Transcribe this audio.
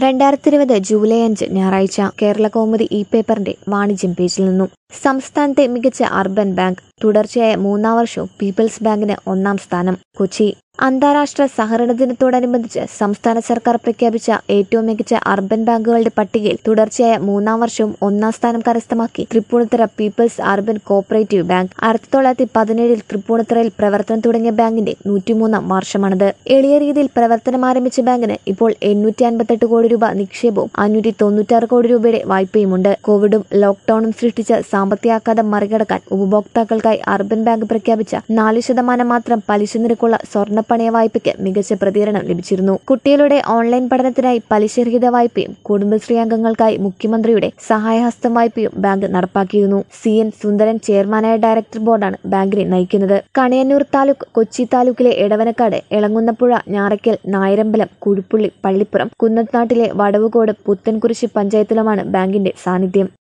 രണ്ടായിരത്തി ഇരുപത് ജൂലൈ അഞ്ച് ഞായറാഴ്ച കേരള കൗമുദി ഇ പേപ്പറിന്റെ വാണിജ്യം പേജിൽ നിന്നും സംസ്ഥാനത്തെ മികച്ച അർബൻ ബാങ്ക് തുടർച്ചയായ മൂന്നാം വർഷവും പീപ്പിൾസ് ബാങ്കിന് ഒന്നാം സ്ഥാനം കൊച്ചി അന്താരാഷ്ട്ര സഹകരണ ദിനത്തോടനുബന്ധിച്ച് സംസ്ഥാന സർക്കാർ പ്രഖ്യാപിച്ച ഏറ്റവും മികച്ച അർബൻ ബാങ്കുകളുടെ പട്ടികയിൽ തുടർച്ചയായ മൂന്നാം വർഷവും ഒന്നാം സ്ഥാനം കരസ്ഥമാക്കി Thrippunithura people's urban cooperative bank ആയിരത്തി തൊള്ളായിരത്തി പതിനേഴിൽ തൃപ്പൂണിത്തുറയിൽ പ്രവർത്തനം തുടങ്ങിയ ബാങ്കിന്റെ നൂറ്റിമൂന്നാം വർഷമാണിത് എളിയ രീതിയിൽ പ്രവർത്തനം ആരംഭിച്ച ബാങ്കിന് ഇപ്പോൾ എണ്ണൂറ്റി അൻപത്തെട്ട് കോടി രൂപ നിക്ഷേപവും അഞ്ഞൂറ്റി തൊണ്ണൂറ്റാറ് കോടി രൂപയുടെ വായ്പയുമുണ്ട് കോവിഡും ലോക്ഡൌണും സൃഷ്ടിച്ച സാമ്പത്തികാഘാതം മറികടക്കാൻ ഉപഭോക്താക്കൾക്കായി അർബൻ ബാങ്ക് പ്രഖ്യാപിച്ച നാല് ശതമാനം മാത്രം പലിശ നിരക്കുള്ള സ്വർണ്ണപ്പണയ വായ്പയ്ക്ക് മികച്ച പ്രതികരണം ലഭിച്ചിരുന്നു കുട്ടികളുടെ ഓൺലൈൻ പഠനത്തിനായി പലിശരഹിത വായ്പയും കുടുംബശ്രീ അംഗങ്ങൾക്കായി മുഖ്യമന്ത്രിയുടെ സഹായഹസ്തം വായ്പയും ബാങ്ക് നടപ്പാക്കിയിരുന്നു സി എൻ സുന്ദരൻ ചെയർമാനായ ഡയറക്ടർ ബോർഡാണ് ബാങ്കിനെ നയിക്കുന്നത് കണയന്നൂർ താലൂക്ക് കൊച്ചി താലൂക്കിലെ എടവനക്കാട് എളങ്ങുന്നപ്പുഴ ഞാറയ്ക്കൽ നായരമ്പലം കുഴുപ്പുള്ളി പള്ളിപ്പുറം കുന്നത്നാട്ടിലെ വടവുകോട് പുത്തൻകുരിശ് പഞ്ചായത്തിലുമാണ് ബാങ്കിന്റെ സാന്നിധ്യം